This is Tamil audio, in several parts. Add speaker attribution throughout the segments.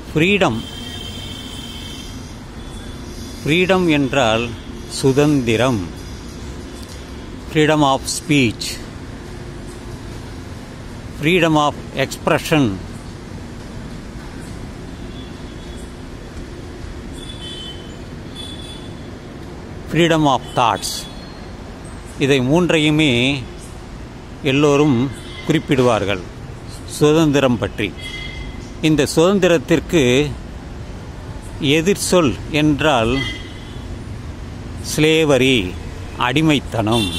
Speaker 1: ஃப்ரீடம் ஃப்ரீடம் என்றால் சுதந்திரம் freedom of speech freedom of expression freedom of thoughts இதை மூன்றையுமே எல்லோரும் குறிப்பிடுவார்கள் சுதந்திரம் பற்றி இந்த சுதந்திரத்திற்கு எதிர்சொல் என்றால் ஸ்லேவரி அடிமைத்தனம்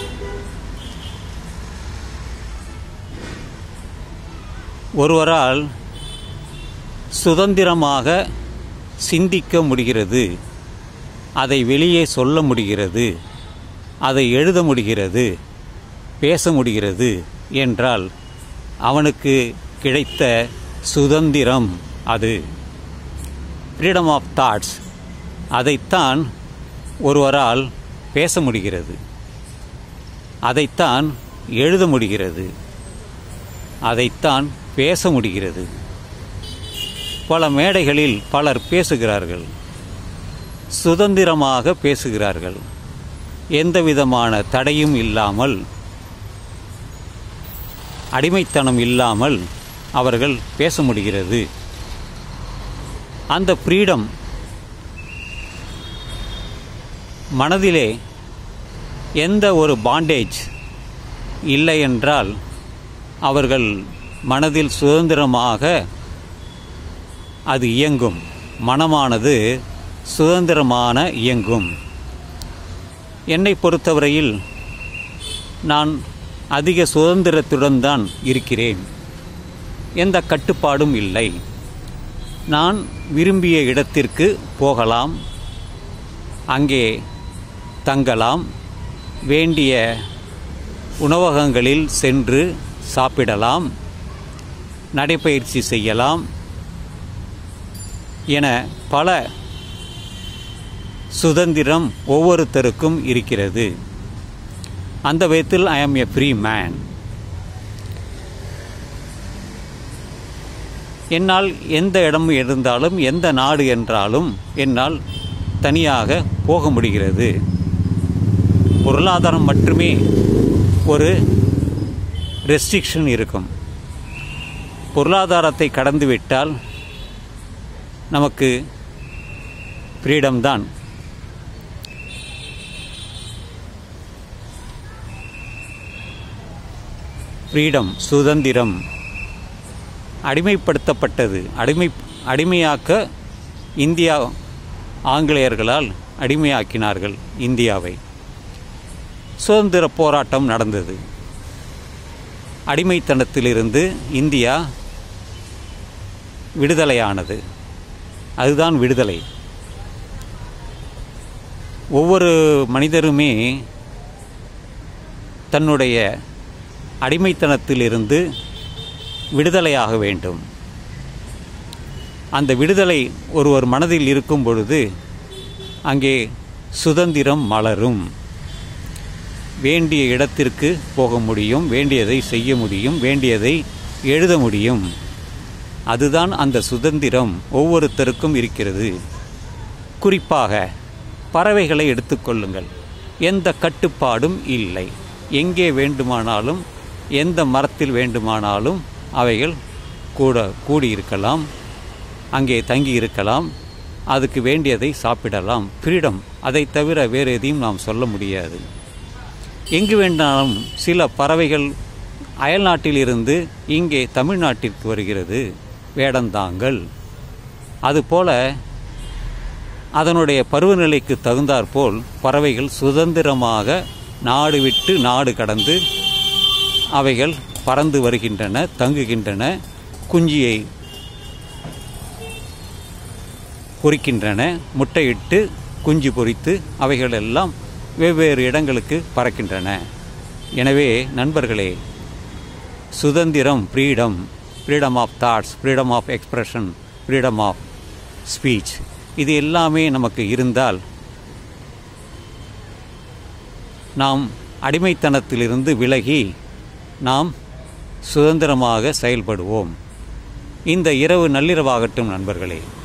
Speaker 1: ஒருவரால் சுதந்திரமாக சிந்திக்க முடிகிறது அதை வெளியே சொல்ல முடிகிறது அதை எழுத முடிகிறது பேச முடிகிறது என்றால் அவனுக்கு கிடைத்த சுதந்திரம் அது ஃப்ரீடம் ஆஃப் தாட்ஸ் அதைத்தான் ஒருவரால் பேச முடிகிறது அதைத்தான் எழுத முடிகிறது அதைத்தான் பேச முடிகிறது பல மேடைகளில் பலர் பேசுகிறார்கள் சுதந்திரமாக பேசுகிறார்கள் எந்த விதமான தடையும் இல்லாமல் அடிமைத்தனம் இல்லாமல் அவர்கள் பேச முடிகிறது அந்த ஃப்ரீடம் மனதிலே எந்த ஒரு பாண்டேஜ் இல்லை என்றால் அவர்கள் மனதில் சுதந்திரமாக அது இயங்கும் மனமானது சுதந்திரமான இயங்கும் என்னை பொறுத்தவரையில் நான் அதிக சுதந்திரத்துடன் தான் இருக்கிறேன் எந்த கட்டுப்பாடும் இல்லை நான் விரும்பிய இடத்திற்கு போகலாம் அங்கே தங்கலாம் வேண்டிய உணவகங்களில் சென்று சாப்பிடலாம் நடைப்பயிற்சி செய்யலாம் என பல சுதந்திரம் ஒவ்வொருத்தருக்கும் இருக்கிறது அந்த விதத்தில் ஐ ஆம் எ ஃப்ரீ மேன் என்னால் எந்த இடம் இருந்தாலும் எந்த நாடு என்றாலும் என்னால் தனியாக போக முடிகிறது பொருளாதாரம் மட்டுமே ஒரு ரெஸ்ட்ரிக்ஷன் இருக்கும் பொருளாதாரத்தை கடந்துவிட்டால் நமக்கு ஃப்ரீடம் தான் ஃப்ரீடம் சுதந்திரம் அடிமைப்படுத்தப்பட்டது அடிமை அடிமையாக்க இந்தியா ஆங்கிலேயர்களால் அடிமையாக்கினார்கள் இந்தியாவை சுதந்திர போராட்டம் நடந்தது அடிமைத்தனத்திலிருந்து இந்தியா விடுதலையானது அதுதான் விடுதலை ஒவ்வொரு மனிதருமே தன்னுடைய அடிமைத்தனத்திலிருந்து விடுதலையாக வேண்டும் அந்த விடுதலை ஒருவர் மனதில் இருக்கும் பொழுது அங்கே சுதந்திரம் மலரும் வேண்டிய இடத்திற்கு போக முடியும் வேண்டியதை செய்ய முடியும் வேண்டியதை எழுத முடியும் அதுதான் அந்த சுதந்திரம் ஒவ்வொருத்தருக்கும் இருக்கிறது குறிப்பாக பறவைகளை எடுத்துக்கொள்ளுங்கள் எந்த கட்டுப்பாடும் இல்லை எங்கே வேண்டுமானாலும் எந்த மரத்தில் வேண்டுமானாலும் அவைகள் கூட கூடியிருக்கலாம் அங்கே தங்கி இருக்கலாம் அதுக்கு வேண்டியதை சாப்பிடலாம் ஃப்ரீடம் அதை தவிர வேறு எதையும் நாம் சொல்ல முடியாது எங்கு வேண்டாலும் சில பறவைகள் அயல்நாட்டிலிருந்து இங்கே தமிழ்நாட்டிற்கு வருகிறது வேடந்தாங்கல் அதுபோல அதனுடைய பருவநிலைக்கு தகுந்தாற்போல் பறவைகள் சுதந்திரமாக நாடு விட்டு நாடு கடந்து அவைகள் பறந்து வருகின்றன தங்குகின்றன குஞ்சியை பொறிக்கின்றன முட்டையிட்டு குஞ்சு பொறித்து அவைகள் எல்லாம் வெவ்வேறு இடங்களுக்கு பறக்கின்றன எனவே நண்பர்களே சுதந்திரம் freedom freedom of thoughts freedom of expression freedom of speech இது எல்லாமே நமக்கு இருந்தால் நாம் அடிமைத்தனத்திலிருந்து விலகி நாம் சுதந்திரமாக செயல்படுவோம் இந்த இரவு நள்ளிரவாகட்டும் நண்பர்களே